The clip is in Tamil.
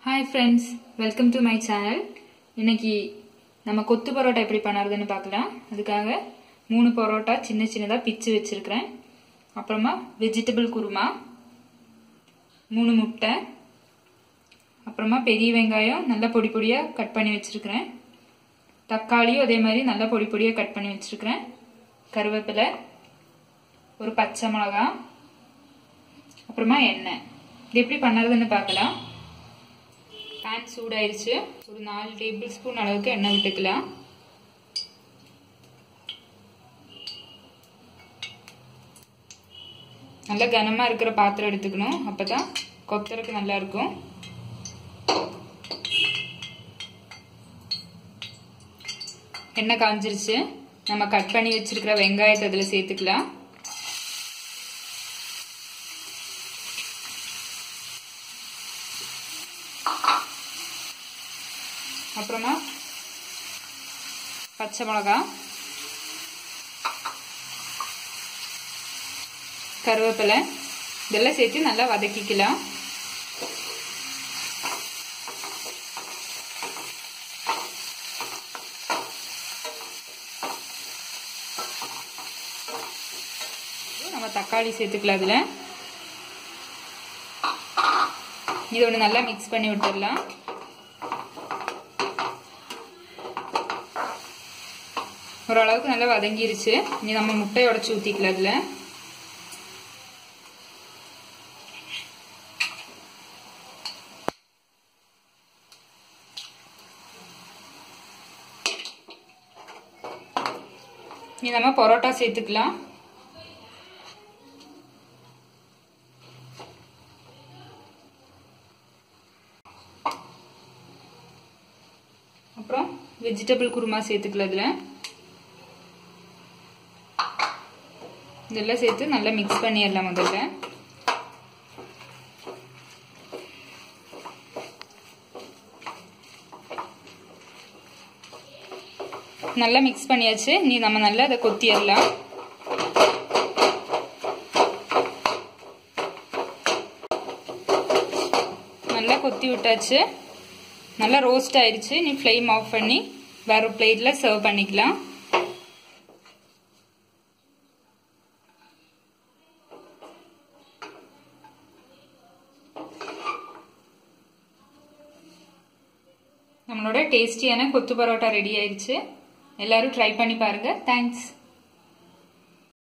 hi friends welcome to my channel இன்னைக்கு நம்ம கொத்து பரோட்டா எப்படி பண்ணுறதுன்னு பார்க்கலாம் அதுக்காக மூணு பரோட்டா சின்ன சின்னதாக பிச்சு வச்சுருக்கிறேன் அப்புறமா வெஜிடபிள் குருமா மூணு முட்டை அப்புறமா பெரிய வெங்காயம் நல்லா பொடி பொடியாக கட் பண்ணி வச்சுருக்கிறேன் தக்காளியும் அதே மாதிரி நல்லா பொடி பொடியாக கட் பண்ணி வச்சுருக்கிறேன் கருவேப்பிலை ஒரு பச்சை மிளகா அப்புறமா எண்ணெய் இது எப்படி பண்ணுறதுன்னு பார்க்கலாம் பேன் சூடாயிருச்சு ஒரு நாலு டேபிள் ஸ்பூன் அளவுக்கு எண்ணெய் விட்டுக்கலாம் நல்லா கனமாக இருக்கிற பாத்திரம் எடுத்துக்கணும் அப்போ தான் கொத்தறதுக்கு நல்லா இருக்கும் எண்ணெய் காஞ்சிருச்சு நம்ம கட் பண்ணி வச்சிருக்கிற வெங்காயத்தை அதில் சேர்த்துக்கலாம் அப்புறமா பச்சை மிளகா கருவேப்பிலை இதெல்லாம் சேர்த்து நல்லா வதக்கிக்கலாம் நம்ம தக்காளி சேர்த்துக்கலாம் அதில் இது ஒன்று நல்லா மிக்ஸ் பண்ணி விட்டுடலாம் ஓரளவுக்கு நல்லா வதங்கிருச்சு இனி நம்ம முட்டையை உடச்சி ஊற்றிக்கலாம் அதில் இனி நம்ம பரோட்டா சேர்த்துக்கலாம் அப்புறம் வெஜிடபிள் குருமா சேர்த்துக்கலாம் இதில் இதெல்லாம் சேர்த்து நல்லா மிக்ஸ் பண்ணிடலாம் முதல்ல நல்லா மிக்ஸ் பண்ணியாச்சு நீ நம்ம நல்லா அதை கொத்திடலாம் நல்லா கொத்தி விட்டாச்சு நல்லா ரோஸ்ட் ஆயிடுச்சு நீ ஃப்ளேம் ஆஃப் பண்ணி வேற பிளேட்ல சர்வ் பண்ணிக்கலாம் நம்மளோட டேஸ்டியான கொத்து பரோட்டா ரெடி ஆயிடுச்சு எல்லாரும் ட்ரை பண்ணி பாருங்க தேங்க்ஸ்